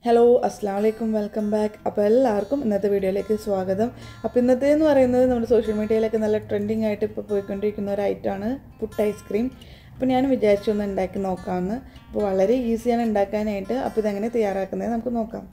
hello അസ്സാം വലൈക്കും welcome back അപ്പോൾ എല്ലാവർക്കും ഇന്നത്തെ വീഡിയോയിലേക്ക് സ്വാഗതം അപ്പോൾ ഇന്നത്തെ എന്ന് പറയുന്നത് നമ്മുടെ സോഷ്യൽ മീഡിയയിലൊക്കെ നല്ല ട്രെൻഡിങ് ആയിട്ട് ഇപ്പോൾ പോയിക്കൊണ്ടിരിക്കുന്ന ഒരു ഐറ്റമാണ് പുട്ട് ഐസ്ക്രീം അപ്പോൾ ഞാൻ വിചാരിച്ചു ഒന്ന് ഉണ്ടാക്കി നോക്കാമെന്ന് അപ്പോൾ വളരെ ഈസിയാണ് ഉണ്ടാക്കാനായിട്ട് അപ്പോൾ ഇതെങ്ങനെ തയ്യാറാക്കുന്നത് നമുക്ക് നോക്കാം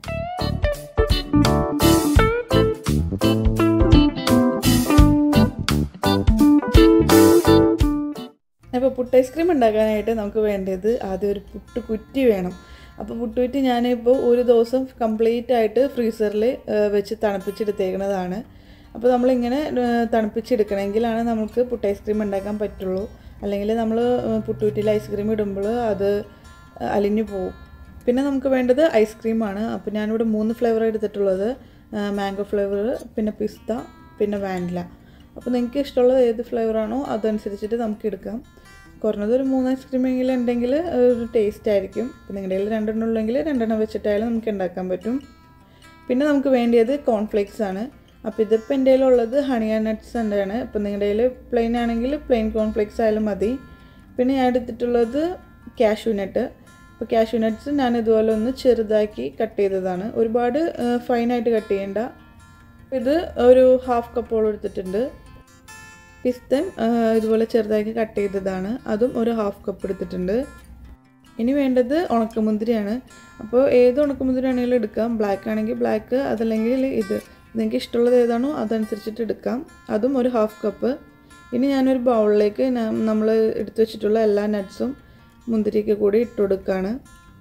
അപ്പോൾ പുട്ട് ഐസ്ക്രീം ഉണ്ടാക്കാനായിട്ട് നമുക്ക് വേണ്ടത് ആദ്യം ഒരു പുട്ട് കുറ്റി വേണം അപ്പോൾ പുട്ടുകുറ്റി ഞാനിപ്പോൾ ഒരു ദിവസം കംപ്ലീറ്റ് ആയിട്ട് ഫ്രീസറിൽ വെച്ച് തണുപ്പിച്ചെടുത്തേക്കുന്നതാണ് അപ്പോൾ നമ്മളിങ്ങനെ തണുപ്പിച്ചെടുക്കണമെങ്കിലാണ് നമുക്ക് പുട്ട് ഐസ്ക്രീം ഉണ്ടാക്കാൻ പറ്റുള്ളൂ അല്ലെങ്കിൽ നമ്മൾ പുട്ടുകുറ്റിയിൽ ഐസ്ക്രീം ഇടുമ്പോൾ അത് അലിഞ്ഞു പോകും പിന്നെ നമുക്ക് വേണ്ടത് ഐസ്ക്രീമാണ് അപ്പോൾ ഞാനിവിടെ മൂന്ന് ഫ്ലേവർ എടുത്തിട്ടുള്ളത് മാംഗോ ഫ്ലേവർ പിന്നെ പിസ്ത പിന്നെ വാനില അപ്പോൾ നിങ്ങൾക്ക് ഇഷ്ടമുള്ളത് ഏത് ഫ്ലേവറാണോ അതനുസരിച്ചിട്ട് നമുക്ക് എടുക്കാം കുറഞ്ഞത് ഒരു മൂന്ന് ഐസ്ക്രീമെങ്കിലും ഉണ്ടെങ്കിൽ ഒരു ടേസ്റ്റ് ആയിരിക്കും അപ്പോൾ നിങ്ങളുടെ കയ്യിൽ രണ്ടെണ്ണം ഉള്ളെങ്കിൽ രണ്ടെണ്ണം വെച്ചിട്ടായാലും നമുക്ക് ഉണ്ടാക്കാൻ പറ്റും പിന്നെ നമുക്ക് വേണ്ടിയത് കോൺഫ്ലേക്സ് ആണ് അപ്പോൾ ഇതിപ്പോൾ എൻ്റെ കയ്യിലുള്ളത് ഹണിയ നട്ട്സ് ആണ് അപ്പോൾ നിങ്ങളുടെ കയ്യിൽ പ്ലെയിൻ ആണെങ്കിൽ പ്ലെയിൻ കോൺഫ്ലേക്സ് ആയാലും മതി പിന്നെ ഞാൻ എടുത്തിട്ടുള്ളത് കാഷ്യൂ നട്ട് അപ്പോൾ കാഷ്യൂ നട്ട്സ് ഞാൻ ഇതുപോലെ ഒന്ന് ചെറുതാക്കി കട്ട് ചെയ്തതാണ് ഒരുപാട് ഫൈനായിട്ട് കട്ട് ചെയ്യേണ്ട ഇത് ഒരു ഹാഫ് കപ്പോളം എടുത്തിട്ടുണ്ട് പിസ്തൻ ഇതുപോലെ ചെറുതാക്കി കട്ട് ചെയ്തതാണ് അതും ഒരു ഹാഫ് കപ്പ് എടുത്തിട്ടുണ്ട് ഇനി വേണ്ടത് ഉണക്കമുന്തിരിയാണ് അപ്പോൾ ഏത് ഉണക്കമുന്തിരി ആണെങ്കിലും എടുക്കാം ബ്ലാക്ക് ആണെങ്കിൽ ബ്ലാക്ക് അതല്ലെങ്കിൽ ഇത് നിങ്ങൾക്ക് ഇഷ്ടമുള്ളത് ഏതാണോ അതനുസരിച്ചിട്ട് എടുക്കാം അതും ഒരു ഹാഫ് കപ്പ് ഇനി ഞാനൊരു ബൗളിലേക്ക് നമ്മൾ എടുത്തു വെച്ചിട്ടുള്ള എല്ലാ നട്ട്സും മുന്തിരിയൊക്കെ കൂടി ഇട്ട് കൊടുക്കുകയാണ്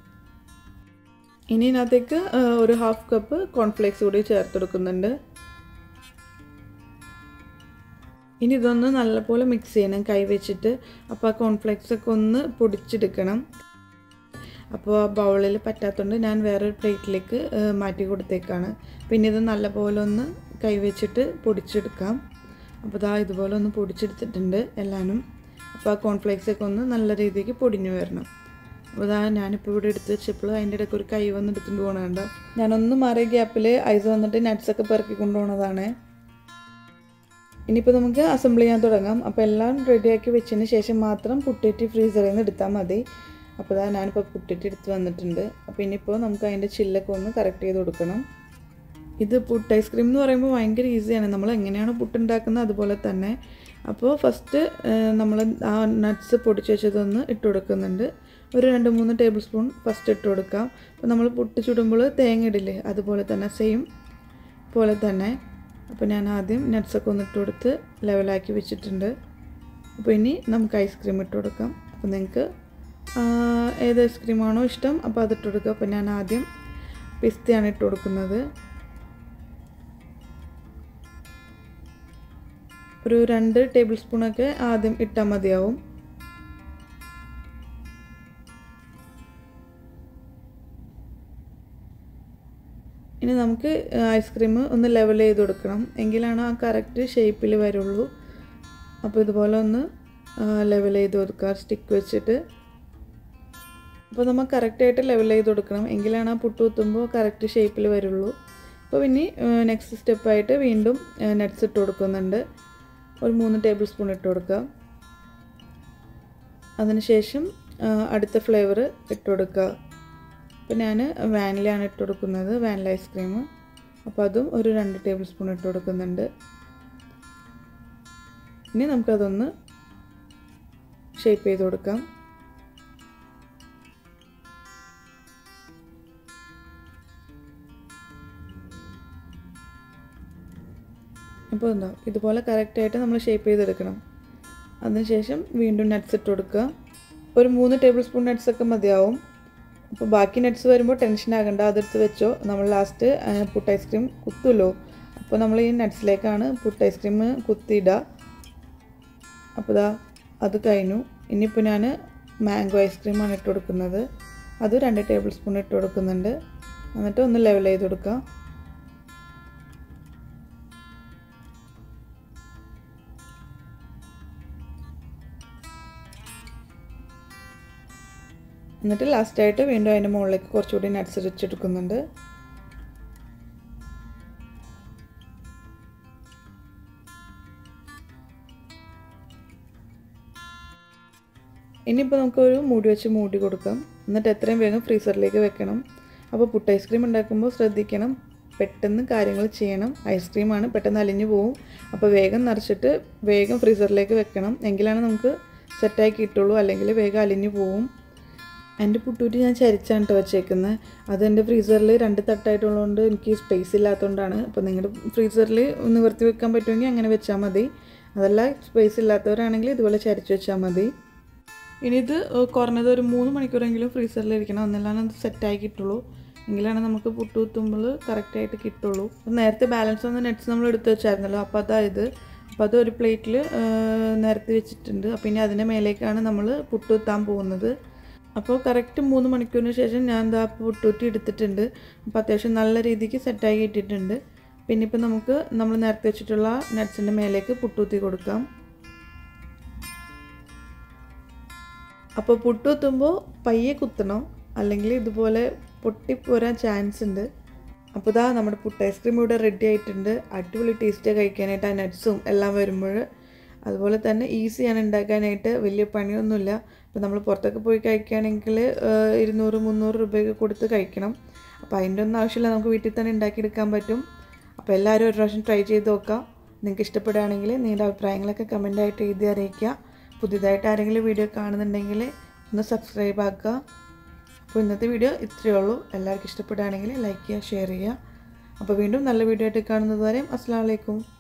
ഇനി ഇതിനകത്തേക്ക് ഒരു ഹാഫ് കപ്പ് കോൺഫ്ലേക്സ് കൂടി ചേർത്ത് കൊടുക്കുന്നുണ്ട് ഇനി ഇതൊന്ന് നല്ലപോലെ മിക്സ് ചെയ്യണം കൈ വെച്ചിട്ട് അപ്പോൾ ആ കോൺഫ്ലെക്സ് ഒക്കെ ഒന്ന് പൊടിച്ചെടുക്കണം അപ്പോൾ ആ ബൗളിൽ പറ്റാത്തതുകൊണ്ട് ഞാൻ വേറൊരു പ്ലേറ്റിലേക്ക് മാറ്റി കൊടുത്തേക്കാണ് പിന്നെ ഇത് നല്ലപോലെ ഒന്ന് കൈ വെച്ചിട്ട് പൊടിച്ചെടുക്കാം അപ്പോൾ ഇതാ ഇതുപോലെ ഒന്ന് പൊടിച്ചെടുത്തിട്ടുണ്ട് എല്ലാനും അപ്പോൾ ആ കോൺഫ്ലെക്സ് ഒക്കെ ഒന്ന് നല്ല രീതിക്ക് പൊടിഞ്ഞു വരണം അപ്പോൾ ഇതാ ഞാനിപ്പോൾ ഇവിടെ എടുത്ത് വെച്ചപ്പോൾ അതിൻ്റെ ഇടയ്ക്ക് ഒരു കൈ വന്ന് എടുത്തുകൊണ്ട് പോകണണ്ട ഞാനൊന്ന് മാറിയ ഗ്യാപ്പിൽ ഐസ് വന്നിട്ട് നട്ട്സൊക്കെ പെറുക്കി കൊണ്ടുപോകണതാണ് ഇനിയിപ്പോൾ നമുക്ക് അസംബിൾ ചെയ്യാൻ തുടങ്ങാം അപ്പോൾ എല്ലാം റെഡിയാക്കി വെച്ചതിന് ശേഷം മാത്രം പുട്ടിട്ട് ഫ്രീസറിൽ നിന്ന് എടുത്താൽ മതി അപ്പോൾ ഇതാ ഞാനിപ്പോൾ പുട്ടിട്ട് എടുത്ത് വന്നിട്ടുണ്ട് അപ്പോൾ ഇനിയിപ്പോൾ നമുക്ക് അതിൻ്റെ ചില്ലൊക്കെ ഒന്ന് കറക്റ്റ് ചെയ്ത് കൊടുക്കണം ഇത് പുട്ട് ഐസ്ക്രീം എന്ന് പറയുമ്പോൾ ഭയങ്കര ഈസിയാണ് നമ്മൾ എങ്ങനെയാണ് പുട്ടുണ്ടാക്കുന്നത് അതുപോലെ തന്നെ അപ്പോൾ ഫസ്റ്റ് നമ്മൾ ആ നട്ട്സ് പൊടിച്ച് വെച്ചതൊന്ന് ഇട്ട് കൊടുക്കുന്നുണ്ട് ഒരു രണ്ട് മൂന്ന് ടേബിൾ സ്പൂൺ ഫസ്റ്റ് ഇട്ട് കൊടുക്കാം അപ്പോൾ നമ്മൾ പുട്ട് ചുടുമ്പോൾ തേങ്ങ ഇടില്ലേ അതുപോലെ തന്നെ സെയിം പോലെ തന്നെ അപ്പോൾ ഞാൻ ആദ്യം നട്ട്സൊക്കെ ഒന്ന് ഇട്ട് കൊടുത്ത് ലെവലാക്കി വെച്ചിട്ടുണ്ട് അപ്പോൾ ഇനി നമുക്ക് ഐസ്ക്രീം ഇട്ട് കൊടുക്കാം അപ്പോൾ നിങ്ങൾക്ക് ഏത് ഐസ്ക്രീമാണോ ഇഷ്ടം അപ്പോൾ അതിട്ട് കൊടുക്കുക അപ്പോൾ ഞാൻ ആദ്യം പിസ്തയാണ് ഇട്ട് കൊടുക്കുന്നത് ഒരു രണ്ട് ടേബിൾ സ്പൂണൊക്കെ ആദ്യം ഇട്ടാൽ മതിയാവും ഇനി നമുക്ക് ഐസ്ക്രീം ഒന്ന് ലെവൽ ചെയ്ത് കൊടുക്കണം എങ്കിലാണ് ആ കറക്റ്റ് ഷേപ്പിൽ വരുള്ളൂ അപ്പോൾ ഇതുപോലെ ഒന്ന് ലെവൽ ചെയ്ത് കൊടുക്കുക സ്റ്റിക്ക് വെച്ചിട്ട് അപ്പോൾ നമ്മൾ കറക്റ്റായിട്ട് ലെവൽ ചെയ്ത് കൊടുക്കണം എങ്കിലാണ് ആ പുട്ട് കുത്തുമ്പോൾ കറക്റ്റ് ഷേപ്പിൽ വരുള്ളൂ അപ്പോൾ പിന്നെ നെക്സ്റ്റ് സ്റ്റെപ്പായിട്ട് വീണ്ടും നട്ട്സ് ഇട്ട് കൊടുക്കുന്നുണ്ട് ഒരു മൂന്ന് ടേബിൾ സ്പൂൺ ഇട്ട് കൊടുക്കുക അതിനുശേഷം അടുത്ത ഫ്ലേവർ ഇട്ട് കൊടുക്കുക അപ്പോൾ ഞാൻ വാനിലയാണ് ഇട്ട് കൊടുക്കുന്നത് വാനില ഐസ്ക്രീം അപ്പോൾ അതും ഒരു രണ്ട് ടേബിൾ സ്പൂൺ ഇട്ട് കൊടുക്കുന്നുണ്ട് ഇനി നമുക്കതൊന്ന് ഷേപ്പ് ചെയ്ത് കൊടുക്കാം അപ്പോൾ എന്താ ഇതുപോലെ കറക്റ്റായിട്ട് നമ്മൾ ഷേപ്പ് ചെയ്തെടുക്കണം അതിനുശേഷം വീണ്ടും നട്ട്സ് ഇട്ട് കൊടുക്കുക ഒരു മൂന്ന് ടേബിൾ സ്പൂൺ നട്ട്സൊക്കെ മതിയാവും അപ്പോൾ ബാക്കി നട്ട്സ് വരുമ്പോൾ ടെൻഷൻ ആകണ്ട അതെടുത്ത് വെച്ചോ നമ്മൾ ലാസ്റ്റ് പുട്ട് ഐസ്ക്രീം കുത്തുമല്ലോ അപ്പോൾ നമ്മൾ ഈ നട്ട്സിലേക്കാണ് പുട്ട് ഐസ്ക്രീം കുത്തിയിടുക അപ്പോൾ ഇതാ അത് കഴിഞ്ഞു ഇനിയിപ്പോൾ ഞാൻ മാംഗോ ഐസ്ക്രീമാണ് ഇട്ട് കൊടുക്കുന്നത് അത് രണ്ട് ടേബിൾ സ്പൂൺ ഇട്ട് കൊടുക്കുന്നുണ്ട് എന്നിട്ട് ഒന്ന് ലെവൽ ചെയ്ത് കൊടുക്കുക എന്നിട്ട് ലാസ്റ്റായിട്ട് വീണ്ടും അതിൻ്റെ മുകളിലേക്ക് കുറച്ചുകൂടി നട്ട്സ് വെച്ചെടുക്കുന്നുണ്ട് ഇനിയിപ്പോൾ നമുക്കൊരു മൂടി വെച്ച് മൂടി കൊടുക്കാം എന്നിട്ട് എത്രയും വേഗം ഫ്രീസറിലേക്ക് വെക്കണം അപ്പോൾ പുട്ട് ഐസ്ക്രീം ഉണ്ടാക്കുമ്പോൾ ശ്രദ്ധിക്കണം പെട്ടെന്ന് കാര്യങ്ങൾ ചെയ്യണം ഐസ്ക്രീമാണ് പെട്ടെന്ന് അലിഞ്ഞു പോവും അപ്പോൾ വേഗം നിറച്ചിട്ട് വേഗം ഫ്രീസറിലേക്ക് വെക്കണം എങ്കിലാണ് നമുക്ക് സെറ്റായി കിട്ടുള്ളൂ അല്ലെങ്കിൽ വേഗം അലിഞ്ഞു പോവും എൻ്റെ പുട്ടൂറ്റി ഞാൻ ചരിച്ചാണ് കേട്ടോ വെച്ചേക്കുന്നത് അത് എൻ്റെ ഫ്രീസറിൽ രണ്ട് തട്ടായിട്ടുള്ളതുകൊണ്ട് എനിക്ക് സ്പേസ് ഇല്ലാത്തതുകൊണ്ടാണ് അപ്പോൾ നിങ്ങളുടെ ഫ്രീസറിൽ നിവർത്തി വെക്കാൻ പറ്റുമെങ്കിൽ അങ്ങനെ വെച്ചാൽ മതി അതല്ല സ്പേസ് ഇല്ലാത്തവരാണെങ്കിൽ ഇതുപോലെ ചരിച്ച് വെച്ചാൽ മതി ഇനി ഇത് കുറഞ്ഞത് ഒരു മൂന്ന് മണിക്കൂറെങ്കിലും ഫ്രീസറിൽ ഇരിക്കണം എന്നാലാണ് അത് സെറ്റായി കിട്ടുള്ളൂ എങ്കിലാണ് നമുക്ക് പുട്ട് കുത്തുമ്പോൾ കറക്റ്റായിട്ട് കിട്ടുള്ളൂ നേരത്തെ ബാലൻസ് വന്ന നെറ്റ്സ് നമ്മൾ എടുത്ത് വെച്ചായിരുന്നല്ലോ അപ്പോൾ അതായത് അപ്പോൾ അത് ഒരു പ്ലേറ്റിൽ നിരത്തി വെച്ചിട്ടുണ്ട് അപ്പോൾ ഇനി അതിൻ്റെ മേലേക്കാണ് നമ്മൾ പുട്ട് കുത്താൻ പോകുന്നത് അപ്പോൾ കറക്റ്റ് മൂന്ന് മണിക്കൂറിന് ശേഷം ഞാൻ എന്താ പുട്ടുകുറ്റി എടുത്തിട്ടുണ്ട് അപ്പോൾ അത്യാവശ്യം നല്ല രീതിക്ക് സെറ്റായി കിട്ടിയിട്ടുണ്ട് പിന്നെ ഇപ്പം നമുക്ക് നമ്മൾ നേരത്തെ വെച്ചിട്ടുള്ള നട്ട്സിൻ്റെ മേലേക്ക് പുട്ടുകുത്തി കൊടുക്കാം അപ്പോൾ പുട്ടുകുത്തുമ്പോൾ പയ്യെ കുത്തണം അല്ലെങ്കിൽ ഇതുപോലെ പൊട്ടിപ്പോരാൻ ചാൻസ് ഉണ്ട് അപ്പോൾ ഇതാ നമ്മുടെ പുട്ട് ഐസ്ക്രീം ഇവിടെ റെഡി ആയിട്ടുണ്ട് അടിപൊളി ടേസ്റ്റ് കഴിക്കാനായിട്ട് ആ നട്ട്സും എല്ലാം വരുമ്പോൾ അതുപോലെ തന്നെ ഈസിയാണ് ഉണ്ടാക്കാനായിട്ട് വലിയ പണിയൊന്നുമില്ല അപ്പോൾ നമ്മൾ പുറത്തൊക്കെ പോയി കഴിക്കുകയാണെങ്കിൽ ഇരുന്നൂറ് മുന്നൂറ് രൂപയൊക്കെ കൊടുത്ത് കഴിക്കണം അപ്പോൾ അതിൻ്റെ ഒന്നും ആവശ്യമില്ല നമുക്ക് വീട്ടിൽ തന്നെ ഉണ്ടാക്കിയെടുക്കാൻ പറ്റും അപ്പോൾ എല്ലാവരും ഒരു പ്രാവശ്യം ട്രൈ ചെയ്ത് നോക്കാം നിങ്ങൾക്ക് ഇഷ്ടപ്പെടുകയാണെങ്കിൽ നിങ്ങളുടെ അഭിപ്രായങ്ങളൊക്കെ കമൻ്റായിട്ട് എഴുതി അറിയിക്കുക പുതിയതായിട്ട് ആരെങ്കിലും വീഡിയോ കാണുന്നുണ്ടെങ്കിൽ ഒന്ന് സബ്സ്ക്രൈബ് ആക്കുക അപ്പോൾ ഇന്നത്തെ വീഡിയോ ഇത്രയേ ഉള്ളൂ എല്ലാവർക്കും ഇഷ്ടപ്പെടുകയാണെങ്കിൽ ലൈക്ക് ചെയ്യുക ഷെയർ ചെയ്യുക അപ്പോൾ വീണ്ടും നല്ല വീഡിയോ ആയിട്ട് കാണുന്നത് വരെ അസ്സാം വലൈക്കും